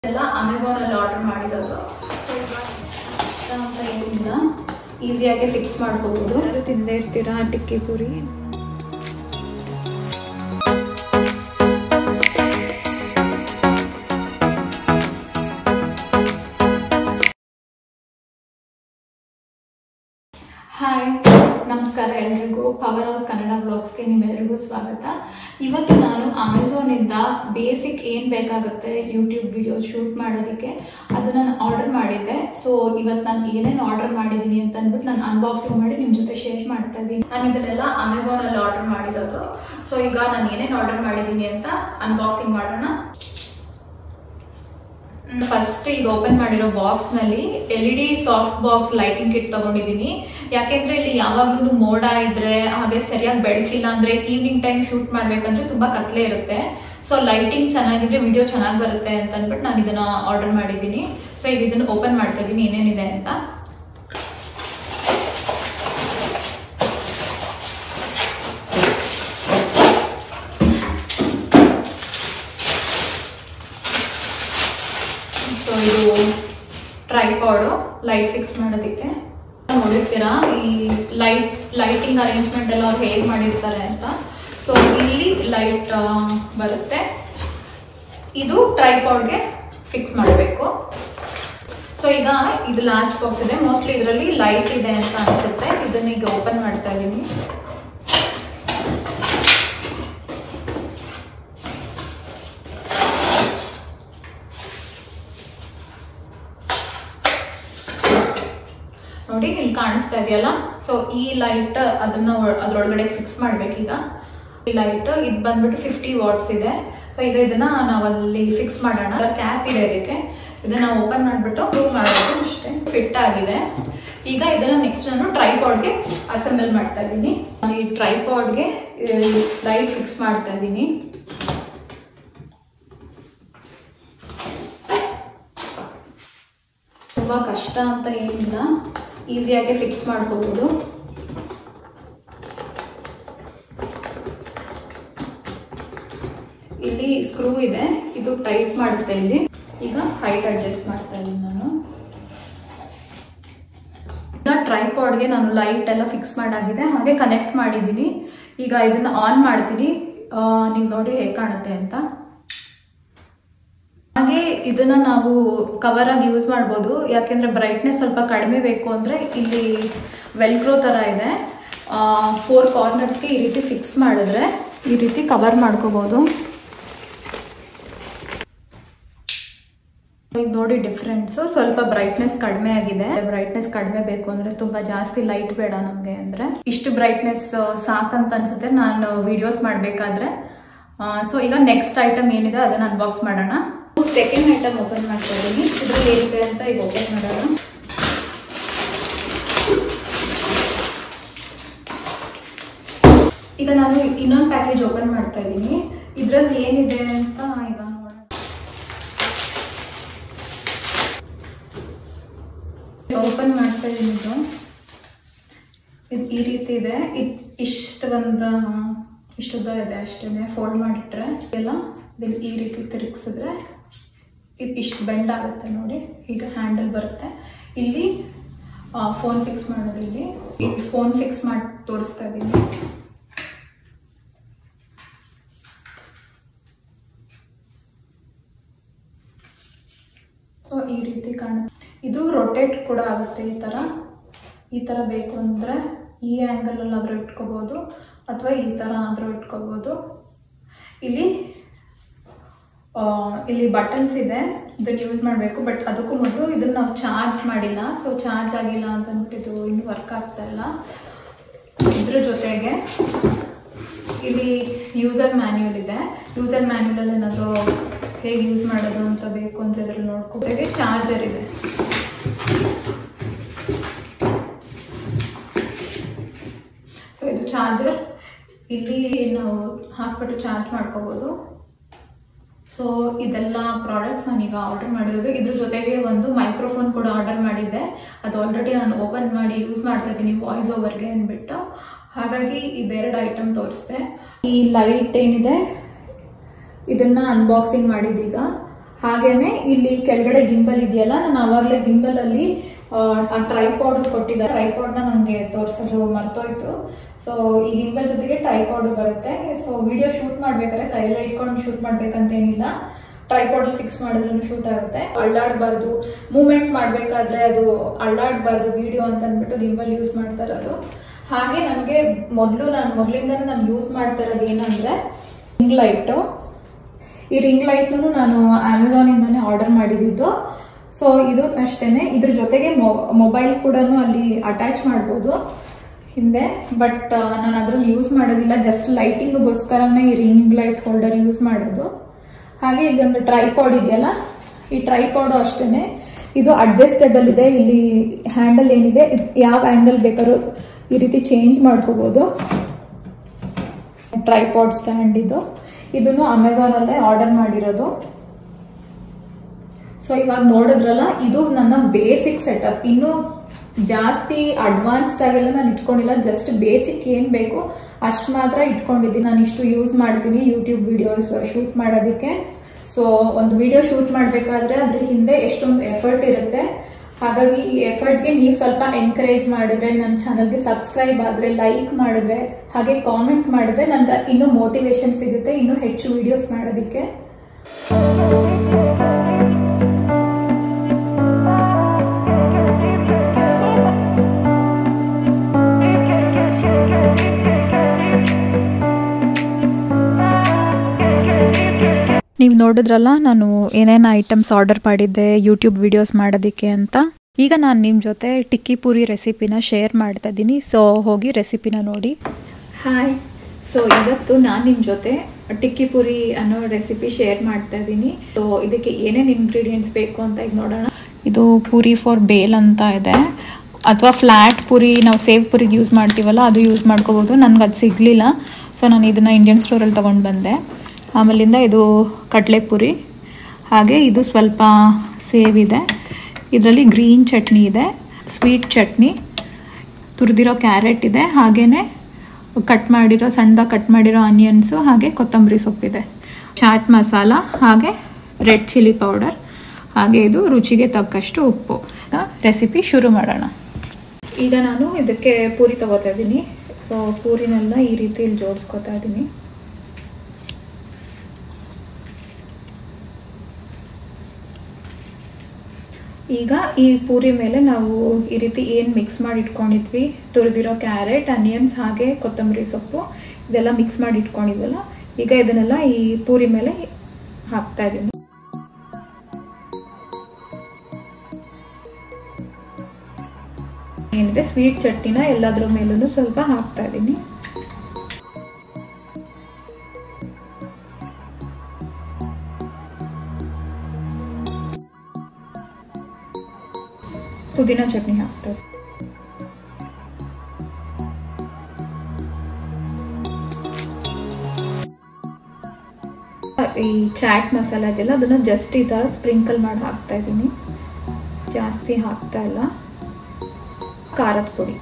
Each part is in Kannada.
ಎಲ್ಲ ಅಮೆಝಾನಲ್ಲಿ ಆರ್ಡರ್ ಮಾಡಿರೋದು ಸೊ ಇವಾಗ ಕಷ್ಟ ಅಂತ ಏನಿಲ್ಲ ಈಸಿಯಾಗಿ ಫಿಕ್ಸ್ ಮಾಡ್ಕೋಬೋದು ಎಲ್ಲರೂ ತಿಂದೇ ಇರ್ತೀರಾ ಟಿಕ್ಕಿ ಪುರಿ ಹಾಯ್ ನಮಸ್ಕಾರ ಎಲ್ರಿಗೂ ಪವರ್ ಹೌಸ್ ಕನ್ನಡ ಬ್ಲಾಗ್ಸ್ಗೆ ನಿಮ್ಮೆಲ್ರಿಗೂ ಸ್ವಾಗತ ಇವತ್ತು ನಾನು ಅಮೆಝಾನಿಂದ ಬೇಸಿಕ್ ಏನು ಬೇಕಾಗುತ್ತೆ ಯೂಟ್ಯೂಬ್ ವಿಡಿಯೋ ಶೂಟ್ ಮಾಡೋದಕ್ಕೆ ಅದನ್ನು ನಾನು ಆರ್ಡರ್ ಮಾಡಿದ್ದೆ ಸೊ ಇವತ್ತು ನಾನು ಏನೇನು ಆರ್ಡರ್ ಮಾಡಿದ್ದೀನಿ ಅಂತ ಅಂದ್ಬಿಟ್ಟು ನಾನು ಅನ್ಬಾಕ್ಸಿಂಗ್ ಮಾಡಿ ನಿಮ್ಮ ಜೊತೆ ಶೇರ್ ಮಾಡ್ತಾ ಇದ್ದೀನಿ ನಾನು ಇದನ್ನೆಲ್ಲ ಅಮೆಝಾನಲ್ಲಿ ಆರ್ಡರ್ ಮಾಡಿರೋದು ಸೊ ಈಗ ನಾನು ಏನೇನು ಆರ್ಡರ್ ಮಾಡಿದ್ದೀನಿ ಅಂತ ಅನ್ಬಾಕ್ಸಿಂಗ್ ಮಾಡೋಣ ಫಸ್ಟ್ ಈಗ ಓಪನ್ ಮಾಡಿರೋ ಬಾಕ್ಸ್ ನಲ್ಲಿ L E D soft box lighting kit ತಗೊಂಡಿದ್ದೀನಿ ಯಾಕೆಂದ್ರೆ ಇಲ್ಲಿ ಯಾವಾಗ್ಲೂ ಮೋಡ ಇದ್ರೆ ಹಾಗೆ ಸರಿಯಾಗಿ ಬೆಳಕಿಲ್ಲ ಅಂದ್ರೆ ಈವ್ನಿಂಗ್ ಟೈಮ್ ಶೂಟ್ ಮಾಡ್ಬೇಕಂದ್ರೆ ತುಂಬಾ ಕತ್ಲೆ ಇರುತ್ತೆ ಸೊ ಲೈಟಿಂಗ್ ಚೆನ್ನಾಗಿದ್ರೆ ವಿಡಿಯೋ ಚೆನ್ನಾಗಿ ಬರುತ್ತೆ ಅಂತ ಅಂದ್ಬಿಟ್ಟು ನಾನು ಇದನ್ನ ಆರ್ಡರ್ ಮಾಡಿದ್ದೀನಿ ಸೊ ಈಗ ಇದನ್ನ ಓಪನ್ ಮಾಡ್ತಾ ಇದ್ದೀನಿ ಏನೇನಿದೆ ಅಂತ ಸೊ ಇದು ಟ್ರೈಪಾಡು ಲೈಟ್ ಫಿಕ್ಸ್ ಮಾಡೋದಕ್ಕೆ ನೋಡಿರ್ತೀರಾ ಈ ಲೈಟ್ ಲೈಟಿಂಗ್ ಅರೇಂಜ್ಮೆಂಟ್ ಎಲ್ಲ ಅವ್ರು ಹೇಗೆ ಮಾಡಿರ್ತಾರೆ ಅಂತ ಸೊ ಇಲ್ಲಿ ಲೈಟ್ ಬರುತ್ತೆ ಇದು ಟ್ರೈಪಾಡ್ಗೆ ಫಿಕ್ಸ್ ಮಾಡಬೇಕು ಸೊ ಈಗ ಇದು ಲಾಸ್ಟ್ ಬಾಕ್ಸ್ ಇದೆ ಮೋಸ್ಟ್ಲಿ ಇದರಲ್ಲಿ ಲೈಟ್ ಇದೆ ಅಂತ ಅನ್ಸುತ್ತೆ ಇದನ್ನ ಈಗ ಓಪನ್ ಮಾಡ್ತಾ ಇದ್ದೀನಿ ನೋಡಿ ಇಲ್ಲಿ ಕಾಣಿಸ್ತಾ ಇದೆಯಲ್ಲ ಸೊ ಈ ಲೈಟ್ ಅದನ್ನ ಒಳ- ಅದ್ರೊಳಗಡೆ ಫಿಕ್ಸ್ ಮಾಡ್ಬೇಕೀಗ ಈ ಲೈಟ್ ಇದು ಬಂದ್ಬಿಟ್ಟು ಫಿಫ್ಟಿ ವಾಟ್ಸ್ ಇದೆ ಸೊ ಈಗ ಇದನ್ನ ನಾವಲ್ಲಿ ಫಿಕ್ಸ್ ಮಾಡೋಣ ಕ್ಯಾಪ್ ಇದೆ ಇದಕ್ಕೆ ಇದನ್ನ ಓಪನ್ ಮಾಡ್ಬಿಟ್ಟು ಪ್ರೂವ್ ಮಾಡೋದು ಅಷ್ಟೇ ಫಿಟ್ ಆಗಿದೆ ಈಗ ಇದನ್ನ ನೆಕ್ಸ್ಟ್ ನಾನು ಟ್ರೈಪಾಡ್ಗೆ ಅಸೆಂಬಲ್ ಮಾಡ್ತಾ ಇದ್ದೀನಿ ನಾನು ಈ ಟ್ರೈಪಾಡ್ಗೆ ಲೈಟ್ ಫಿಕ್ಸ್ ಮಾಡ್ತಾ ಇದ್ದೀನಿ ತುಂಬ ಕಷ್ಟ ಅಂತ ಏನಿಲ್ಲ ಈಸಿಯಾಗಿ ಫಿಕ್ಸ್ ಮಾಡ್ಕೋಬೋದು ಇಲ್ಲಿ ಸ್ಕ್ರೂ ಇದೆ ಇದು ಟೈಟ್ ಮಾಡುತ್ತೆ ಇಲ್ಲಿ ಈಗ ಹೈಟ್ ಅಡ್ಜಸ್ಟ್ ಮಾಡ್ತಾ ಇದ್ದೀನಿ ನಾನು ಈಗ ಟ್ರೈಪಾಡ್ಗೆ ನಾನು ಲೈಟ್ ಎಲ್ಲ ಫಿಕ್ಸ್ ಮಾಡಾಗಿದೆ ಹಾಗೆ ಕನೆಕ್ಟ್ ಮಾಡಿದ್ದೀನಿ ಈಗ ಇದನ್ನ ಆನ್ ಮಾಡ್ತೀನಿ ನೀವು ನೋಡಿ ಹೇಗೆ ಕಾಣುತ್ತೆ ಅಂತ ಹಾಗೆ ಇದನ್ನ ನಾವು ಕವರ್ ಆಗಿ ಯೂಸ್ ಮಾಡ್ಬೋದು ಯಾಕೆಂದ್ರೆ ಬ್ರೈಟ್ನೆಸ್ ಸ್ವಲ್ಪ ಕಡಿಮೆ ಬೇಕು ಅಂದ್ರೆ ಇಲ್ಲಿ ವೆಲ್ಕ್ರೋ ತರ ಇದೆ ಫೋರ್ ಕಾರ್ನರ್ಸ್ಗೆ ಈ ರೀತಿ ಫಿಕ್ಸ್ ಮಾಡಿದ್ರೆ ಈ ರೀತಿ ಕವರ್ ಮಾಡ್ಕೋಬಹುದು ಈಗ ನೋಡಿ ಡಿಫ್ರೆನ್ಸ್ ಸ್ವಲ್ಪ ಬ್ರೈಟ್ನೆಸ್ ಕಡಿಮೆ ಆಗಿದೆ ಬ್ರೈಟ್ನೆಸ್ ಕಡಿಮೆ ಬೇಕು ಅಂದ್ರೆ ತುಂಬಾ ಜಾಸ್ತಿ ಲೈಟ್ ಬೇಡ ನಮಗೆ ಅಂದ್ರೆ ಇಷ್ಟು ಬ್ರೈಟ್ನೆಸ್ ಸಾಕಂತ ಅನ್ಸುತ್ತೆ ನಾನು ವಿಡಿಯೋಸ್ ಮಾಡಬೇಕಾದ್ರೆ ಸೊ ಈಗ ನೆಕ್ಸ್ಟ್ ಐಟಮ್ ಏನಿದೆ ಅದನ್ನ ಅನ್ಬಾಕ್ಸ್ ಮಾಡೋಣ ಸೆಕೆಂಡ್ ಐಟಮ್ ಓಪನ್ ಮಾಡ್ತಾ ಇದ್ದೀನಿ ಇದ್ರಲ್ಲಿ ಏನಿದೆ ಅಂತ ಈಗ ಓಪನ್ ಮಾಡೋಣ ಈಗ ನಾನು ಇನ್ನೊಂದು ಪ್ಯಾಕೇಜ್ ಓಪನ್ ಮಾಡ್ತಾ ಇದ್ದೀನಿ ಇದ್ರಲ್ಲಿ ಏನಿದೆ ಅಂತ ಈಗ ನೋಡೋಣ ಓಪನ್ ಮಾಡ್ತಾ ಇದ್ದೀನಿ ಇದು ಇದು ಈ ರೀತಿ ಇದೆ ಇದು ಇಷ್ಟು ಒಂದು ಇಷ್ಟುದ್ದ ಇದೆ ಅಷ್ಟೇ ಫೋಲ್ಡ್ ಮಾಡಿಟ್ರೆ ಎಲ್ಲ ಇದನ್ನ ಈ ರೀತಿ ತಿರುಗಿಸಿದ್ರೆ ಇದು ಇಷ್ಟು ಬೆಂಡ್ ಆಗುತ್ತೆ ನೋಡಿ ಈಗ ಹ್ಯಾಂಡಲ್ ಬರುತ್ತೆ ಇಲ್ಲಿ ಫೋನ್ ಫಿಕ್ಸ್ ಮಾಡೋದು ಇಲ್ಲಿ ಫೋನ್ ಫಿಕ್ಸ್ ಮಾಡಿ ತೋರಿಸ್ತಾ ಇದ್ದೀನಿ ಸೊ ಈ ರೀತಿ ಕಾಣುತ್ತೆ ಇದು ರೊಟೇಟ್ ಕೂಡ ಆಗುತ್ತೆ ಈ ಥರ ಈ ಥರ ಬೇಕು ಅಂದರೆ ಈ ಆ್ಯಂಗಲಲ್ಲಿ ಆದರೂ ಇಟ್ಕೋಬೋದು ಅಥವಾ ಈ ಥರ ಆದರೂ ಇಟ್ಕೋಬೋದು ಇಲ್ಲಿ ಆ, ಇಲ್ಲಿ ಬಟನ್ಸ್ ಇದೆ ಇದನ್ನ ಯೂಸ್ ಮಾಡಬೇಕು ಬಟ್ ಅದಕ್ಕೂ ಮೊದಲು ಇದನ್ನ ನಾವು ಚಾರ್ಜ್ ಮಾಡಿಲ್ಲ ಸೊ ಚಾರ್ಜ್ ಆಗಿಲ್ಲ ಅಂತ ಅಂದ್ಬಿಟ್ಟು ಇದು ಇನ್ನೂ ವರ್ಕ್ ಆಗ್ತಾ ಇಲ್ಲ ಇದ್ರ ಜೊತೆಗೆ ಇಲ್ಲಿ ಯೂಸರ್ ಮ್ಯಾನ್ಯೂಲ್ ಇದೆ ಯೂಸರ್ ಮ್ಯಾನ್ಯೂಲಲ್ಲಿ ಏನಾದರೂ ಹೇಗೆ ಯೂಸ್ ಮಾಡೋದು ಅಂತ ಬೇಕು ಅಂದರೆ ಇದ್ರಲ್ಲಿ ನೋಡ್ಕೋಬೇಕು ಚಾರ್ಜರ್ ಇದೆ ಸೊ ಇದು ಚಾರ್ಜರ್ ಇಲ್ಲಿ ನಾವು ಹಾಕ್ಬಿಟ್ಟು ಚಾರ್ಜ್ ಮಾಡ್ಕೋಬೋದು ಸೊ ಇದೆಲ್ಲ ಪ್ರಾಡಕ್ಟ್ಸ್ ನಾನೀಗ ಆರ್ಡರ್ ಮಾಡಿರೋದು ಇದ್ರ ಜೊತೆಗೆ ಒಂದು ಮೈಕ್ರೋಫೋನ್ ಕೂಡ ಆರ್ಡರ್ ಮಾಡಿದ್ದೆ ಅದು ಆಲ್ರೆಡಿ ನಾನು ಓಪನ್ ಮಾಡಿ ಯೂಸ್ ಮಾಡ್ತಾ ಇದ್ದೀನಿ ವಾಯ್ಸ್ ಓವರ್ಗೆ ಅಂದ್ಬಿಟ್ಟು ಹಾಗಾಗಿ ಇದೆರಡು ಐಟಮ್ ತೋರಿಸ್ದೆ ಈ ಲೈಟ್ ಏನಿದೆ ಇದನ್ನ ಅನ್ಬಾಕ್ಸಿಂಗ್ ಮಾಡಿದೀಗ ಹಾಗೇನೆ ಇಲ್ಲಿ ಕೆಳಗಡೆ ಗಿಂಬಲ್ ಇದೆಯಲ್ಲ ನಾನು ಆವಾಗಲೇ ಗಿಂಬಲ್ ಅಲ್ಲಿ ಟ್ರೈಪಾಡ್ ಕೊಟ್ಟಿದ್ದಾರೆ ಟ್ರೈಪಾಡ್ ನ ನನಗೆ ತೋರಿಸೋದು ಮರ್ತೋಯ್ತು ಸೊ ಈ ಗಿಂಬಲ್ ಜೊತೆಗೆ ಟ್ರೈಪಾಡ್ ಬರುತ್ತೆ ಸೊ ವಿಡಿಯೋ ಶೂಟ್ ಮಾಡ್ಬೇಕಾದ್ರೆ ಕೈಯಲ್ಲೇ ಇಟ್ಕೊಂಡು ಶೂಟ್ ಮಾಡ್ಬೇಕಂತ ಏನಿಲ್ಲ ಟ್ರೈಪಾಡ್ ಫಿಕ್ಸ್ ಮಾಡಿದ್ರು ಶೂಟ್ ಆಗುತ್ತೆ ಅಳ್ಳಾಡಬಾರ್ದು ಮೂವ್ಮೆಂಟ್ ಮಾಡಬೇಕಾದ್ರೆ ಅದು ಅಳ್ಳಾಡಬಾರ್ದು ವಿಡಿಯೋ ಅಂತ ಅಂದ್ಬಿಟ್ಟು ಗಿಂಬಲ್ ಯೂಸ್ ಮಾಡ್ತಾ ಇರೋದು ಹಾಗೆ ನನಗೆ ಮೊದಲು ನಾನು ಮೊದಲಿಂದ ನಾನು ಯೂಸ್ ಮಾಡ್ತಾ ಇರೋದು ಏನಂದ್ರೆ ರಿಂಗ್ ಲೈಟು ಈ ರಿಂಗ್ ಲೈಟ್ನು ನಾನು ಅಮೆಝಾನಿಂದಾನೇ ಆರ್ಡರ್ ಮಾಡಿದ್ದು ಸೊ ಇದು ಅಷ್ಟೇನೆ ಇದ್ರ ಜೊತೆಗೆ ಮೊಬೈಲ್ ಕೂಡ ಅಲ್ಲಿ ಅಟ್ಯಾಚ್ ಮಾಡ್ಬೋದು ಹಿಂದೆ ಬಟ್ ನಾನು ಅದ್ರಲ್ಲಿ ಯೂಸ್ ಮಾಡೋದಿಲ್ಲ ಜಸ್ಟ್ ಲೈಟಿಂಗ್ಗೋಸ್ಕರನೇ ಈ ರಿಂಗ್ ಲೈಟ್ ಹೋಲ್ಡರ್ ಯೂಸ್ ಮಾಡೋದು ಹಾಗೆ ಇಲ್ಲಿ ಒಂದು ಟ್ರೈಪಾಡ್ ಇದೆಯಲ್ಲ ಈ ಟ್ರೈಪಾಡು ಅಷ್ಟೇನೆ ಇದು ಅಡ್ಜಸ್ಟೇಬಲ್ ಇದೆ ಇಲ್ಲಿ ಹ್ಯಾಂಡಲ್ ಏನಿದೆ ಇದ್ ಯಾವ ಆ್ಯಂಗಲ್ ಬೇಕಾದ್ರೂ ಈ ರೀತಿ ಚೇಂಜ್ ಮಾಡ್ಕೋಬೋದು ಟ್ರೈಪಾಡ್ ಸ್ಟ್ಯಾಂಡ್ ಇದು ಇದನ್ನು ಅಮೆಝಾನಲ್ಲೇ ಆರ್ಡರ್ ಮಾಡಿರೋದು ಸೊ ಇವಾಗ ನೋಡಿದ್ರಲ್ಲ ಇದು ನನ್ನ ಬೇಸಿಕ್ ಸೆಟಪ್ ಇನ್ನು ಜಾಸ್ತಿ ಅಡ್ವಾನ್ಸ್ಡ್ ಆಗೆಲ್ಲ ನಾನು ಇಟ್ಕೊಂಡಿಲ್ಲ ಜಸ್ಟ್ ಬೇಸಿಕ್ ಏನ್ ಬೇಕು ಅಷ್ಟು ಮಾತ್ರ ಇಟ್ಕೊಂಡಿದ್ದೀನಿ ನಾನು ಇಷ್ಟು ಯೂಸ್ ಮಾಡ್ತೀನಿ ಯೂಟ್ಯೂಬ್ ವಿಡಿಯೋಸ್ ಶೂಟ್ ಮಾಡೋದಕ್ಕೆ ಸೊ ಒಂದು ವಿಡಿಯೋ ಶೂಟ್ ಮಾಡಬೇಕಾದ್ರೆ ಅದ್ರ ಹಿಂದೆ ಎಷ್ಟೊಂದು ಎಫರ್ಟ್ ಇರುತ್ತೆ ಹಾಗಾಗಿ ಈ ಎಫರ್ಟ್ಗೆ ನೀವು ಸ್ವಲ್ಪ ಎನ್ಕರೇಜ್ ಮಾಡಿದ್ರೆ ನನ್ನ ಚಾನಲ್ಗೆ ಸಬ್ಸ್ಕ್ರೈಬ್ ಆದರೆ ಲೈಕ್ ಮಾಡಿದ್ರೆ ಹಾಗೆ ಕಾಮೆಂಟ್ ಮಾಡಿದ್ರೆ ನನ್ಗೆ ಇನ್ನೂ ಮೋಟಿವೇಶನ್ ಸಿಗುತ್ತೆ ಇನ್ನೂ ಹೆಚ್ಚು ವಿಡಿಯೋಸ್ ಮಾಡೋದಕ್ಕೆ ನೀವು ನೋಡಿದ್ರಲ್ಲ ನಾನು ಏನೇನು ಐಟಮ್ಸ್ ಆರ್ಡರ್ ಮಾಡಿದ್ದೆ ಯೂಟ್ಯೂಬ್ ವಿಡಿಯೋಸ್ ಮಾಡೋದಕ್ಕೆ ಅಂತ ಈಗ ನಾನು ನಿಮ್ಮ ಜೊತೆ ಟಿಕ್ಕಿ ಪೂರಿ ರೆಸಿಪಿನ ಶೇರ್ ಮಾಡ್ತಾ ಇದ್ದೀನಿ ಸೊ ಹೋಗಿ ರೆಸಿಪಿನ ನೋಡಿ ಹಾಯ್ ಸೊ ಇವತ್ತು ನಾನು ನಿಮ್ಮ ಜೊತೆ ಟಿಕ್ಕಿ ಪುರಿ ಅನ್ನೋ ರೆಸಿಪಿ ಶೇರ್ ಮಾಡ್ತಾ ಇದ್ದೀನಿ ಸೊ ಇದಕ್ಕೆ ಏನೇನು ಇಂಗ್ರೀಡಿಯೆಂಟ್ಸ್ ಬೇಕು ಅಂತ ಈಗ ನೋಡೋಣ ಇದು ಪೂರಿ ಫಾರ್ ಬೇಲ್ ಅಂತ ಇದೆ ಅಥವಾ ಫ್ಲ್ಯಾಟ್ ಪುರಿ ನಾವು ಸೇವ್ ಪುರಿಗೆ ಯೂಸ್ ಮಾಡ್ತೀವಲ್ಲ ಅದು ಯೂಸ್ ಮಾಡ್ಕೋಬೋದು ನನಗೆ ಅದು ಸಿಗಲಿಲ್ಲ ಸೊ ನಾನು ಇದನ್ನು ಇಂಡಿಯನ್ ಸ್ಟೋರಲ್ಲಿ ತೊಗೊಂಡು ಬಂದೆ ಆಮೇಲಿಂದ ಇದು ಕಡಲೆಪುರಿ ಹಾಗೆ ಇದು ಸ್ವಲ್ಪ ಸೇವ್ ಇದೆ ಇದರಲ್ಲಿ ಗ್ರೀನ್ ಚಟ್ನಿ ಇದೆ ಸ್ವೀಟ್ ಚಟ್ನಿ ತುರಿದಿರೋ ಕ್ಯಾರೆಟ್ ಇದೆ ಹಾಗೆಯೇ ಕಟ್ ಮಾಡಿರೋ ಸಣ್ಣದಾಗಿ ಕಟ್ ಮಾಡಿರೋ ಆನಿಯನ್ಸು ಹಾಗೆ ಕೊತ್ತಂಬರಿ ಸೊಪ್ಪಿದೆ ಚಾಟ್ ಮಸಾಲ ಹಾಗೆ ರೆಡ್ ಚಿಲ್ಲಿ ಪೌಡರ್ ಹಾಗೆ ಇದು ರುಚಿಗೆ ತಕ್ಕಷ್ಟು ಉಪ್ಪು ರೆಸಿಪಿ ಶುರು ಮಾಡೋಣ ಈಗ ನಾನು ಇದಕ್ಕೆ ಪೂರಿ ತಗೋತಾ ಇದ್ದೀನಿ ಸೊ ಪೂರಿನೆಲ್ಲ ಈ ರೀತಿ ಇಲ್ಲಿ ಜೋಡಿಸ್ಕೊತಾ ಇದ್ದೀನಿ ಈಗ ಈ ಪೂರಿ ಮೇಲೆ ನಾವು ಈ ರೀತಿ ಏನು ಮಿಕ್ಸ್ ಮಾಡಿ ಇಟ್ಕೊಂಡಿದ್ವಿ ತುರಿದಿರೋ ಕ್ಯಾರೆಟ್ ಅನಿಯನ್ಸ್ ಹಾಗೆ ಕೊತ್ತಂಬರಿ ಸೊಪ್ಪು ಇದೆಲ್ಲ ಮಿಕ್ಸ್ ಮಾಡಿ ಇಟ್ಕೊಂಡಿದ್ವಲ್ಲ ಈಗ ಇದನ್ನೆಲ್ಲ ಈ ಪೂರಿ ಮೇಲೆ ಹಾಕ್ತಾ ಇದ್ದೀನಿ ಏನಿದೆ ಸ್ವೀಟ್ ಚಟ್ನಿನ ಎಲ್ಲದ್ರ ಮೇಲೂ ಸ್ವಲ್ಪ ಹಾಕ್ತಾ ಇದ್ದೀನಿ ಪುದೀನ ಚಟ್ನಿ ಹಾಕ್ತಾ ಇದ್ದೀನಿ. ಈ ಚಾಟ್ ಮಸಾಲ ಇದೆಯಲ್ಲ ಅದನ್ನ ಜಸ್ಟ್ ಈ ಥರ ಸ್ಪ್ರಿಂಕಲ್ ಮಾಡಿ ಹಾಕ್ತಾ ಇದ್ದೀನಿ ಜಾಸ್ತಿ ಹಾಕ್ತಾ ಇಲ್ಲ ಖಾರದ ಪುಡಿ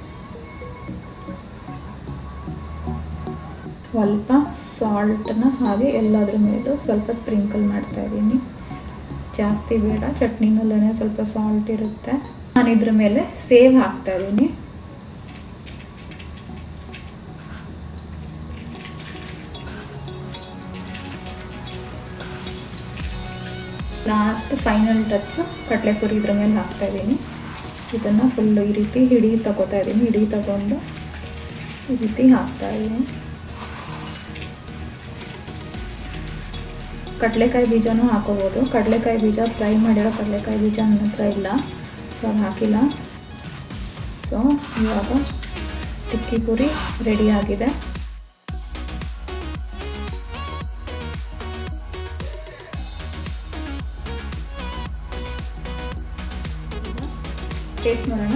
ಸ್ವಲ್ಪ ಸಾಲ್ಟನ್ನ ಹಾಗೆ ಎಲ್ಲದ್ರ ಮೇಲೂ ಸ್ವಲ್ಪ ಸ್ಪ್ರಿಂಕಲ್ ಮಾಡ್ತಾ ಇದ್ದೀನಿ ಜಾಸ್ತಿ ಬೇಡ ಚಟ್ನಿನಲ್ಲೇ ಸ್ವಲ್ಪ ಸಾಲ್ಟ್ ಇರುತ್ತೆ ನಾನು ಇದ್ರ ಮೇಲೆ ಸೇವ್ ಹಾಕ್ತಾ ಇದ್ದೀನಿ ಲಾಸ್ಟ್ ಫೈನಲ್ ಟಚ್ ಕಡಲೆಪುರಿ ಇದ್ರ ಮೇಲೆ ಹಾಕ್ತಾ ಇದ್ದೀನಿ ಇದನ್ನು ಫುಲ್ ಈ ರೀತಿ ಹಿಡಿ ತಗೋತಾ ಇದ್ದೀನಿ ಹಿಡಿ ತಗೊಂಡು ಈ ರೀತಿ ಹಾಕ್ತಾ ಇದ್ದೀನಿ ಕಡಲೆಕಾಯಿ ಬೀಜನೂ ಹಾಕೋಬೋದು ಕಡಲೆಕಾಯಿ ಬೀಜ ಫ್ರೈ ಮಾಡಿರೋ ಕಡಲೆಕಾಯಿ ಬೀಜ ನನ್ನ ಹತ್ರ ಇಲ್ಲ ಸೊ ಅದು ಹಾಕಿಲ್ಲ ಸೊ ಇವಾಗ ಟಿಕ್ಕಿ ಪುರಿ ರೆಡಿ ಆಗಿದೆ ಟೇಸ್ಟ್ ಮಾಡೋಣ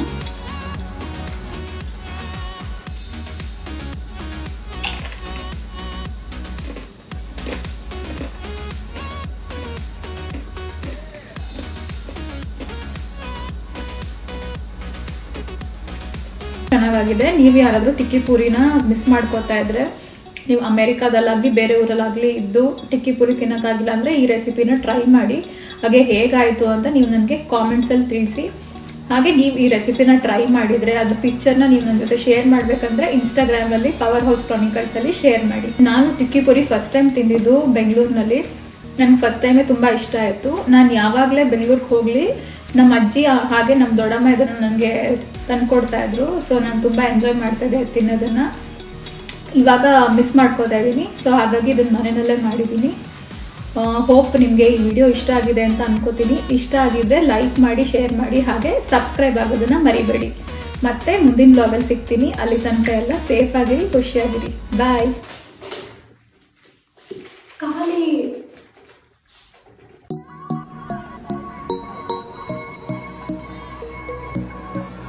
ಚೆನ್ನಾಗಾಗಿದೆ ನೀವು ಯಾರಾದರೂ ಟಿಕ್ಕಿ ಪೂರಿನ ಮಿಸ್ ಮಾಡ್ಕೋತಾ ಇದ್ರೆ ನೀವು ಅಮೇರಿಕಾದಲ್ಲಾಗಲಿ ಬೇರೆ ಊರಲ್ಲಾಗಲಿ ಇದ್ದು ಟಿಕ್ಕಿ ಪುರಿ ತಿನ್ನೋಕ್ಕಾಗಿಲ್ಲ ಅಂದರೆ ಈ ರೆಸಿಪಿನ ಟ್ರೈ ಮಾಡಿ ಹಾಗೆ ಹೇಗಾಯಿತು ಅಂತ ನೀವು ನನಗೆ ಕಾಮೆಂಟ್ಸಲ್ಲಿ ತಿಳಿಸಿ ಹಾಗೆ ನೀವು ಈ ರೆಸಿಪಿನ ಟ್ರೈ ಮಾಡಿದರೆ ಅದ್ರ ಪಿಕ್ಚರ್ನ ನೀವು ನನ್ನ ಜೊತೆ ಶೇರ್ ಮಾಡಬೇಕಂದ್ರೆ ಇನ್ಸ್ಟಾಗ್ರಾಮಲ್ಲಿ ಪವರ್ ಹೌಸ್ ಕ್ರಾನಿಕಲ್ಸಲ್ಲಿ ಶೇರ್ ಮಾಡಿ ನಾನು ಟಿಕ್ಕಿ ಪುರಿ ಫಸ್ಟ್ ಟೈಮ್ ತಿಂದಿದ್ದು ಬೆಂಗಳೂರಿನಲ್ಲಿ ನನಗೆ ಫಸ್ಟ್ ಟೈಮೇ ತುಂಬ ಇಷ್ಟ ಆಯಿತು ನಾನು ಯಾವಾಗಲೇ ಬೆಂಗಳೂರಿಗೆ ಹೋಗಲಿ ನಮ್ಮ ಅಜ್ಜಿ ಆ- ಹಾಗೆ ನಮ್ಮ ದೊಡ್ಡಮ್ಮ ಇದನ್ನು ನನಗೆ ತಂದ್ಕೊಡ್ತಾ ಇದ್ರು ಸೊ ನಾನು ತುಂಬ ಎಂಜಾಯ್ ಮಾಡ್ತಾಯಿದ್ದೆ ತಿನ್ನೋದನ್ನು ಇವಾಗ ಮಿಸ್ ಮಾಡ್ಕೋತಾ ಇದ್ದೀನಿ ಸೊ ಹಾಗಾಗಿ ಇದನ್ನು ಮನೆಯಲ್ಲೇ ಮಾಡಿದ್ದೀನಿ ಹೋಪ್ ನಿಮಗೆ ಈ ವಿಡಿಯೋ ಇಷ್ಟ ಆಗಿದೆ ಅಂತ ಅನ್ಕೋತೀನಿ ಇಷ್ಟ ಆಗಿದ್ರೆ ಲೈಕ್ ಮಾಡಿ ಶೇರ್ ಮಾಡಿ ಹಾಗೆ ಸಬ್ಸ್ಕ್ರೈಬ್ ಆಗೋದನ್ನು ಮರಿಬೇಡಿ ಮತ್ತೆ ಮುಂದಿನ ಬ್ಲಾಗಲ್ಲಿ ಸಿಗ್ತೀನಿ ಅಲ್ಲಿ ತನಕ ಎಲ್ಲ ಸೇಫ್ ಆಗಿರಿ ಖುಷಿಯಾಗಿರಿ ಬಾಯ್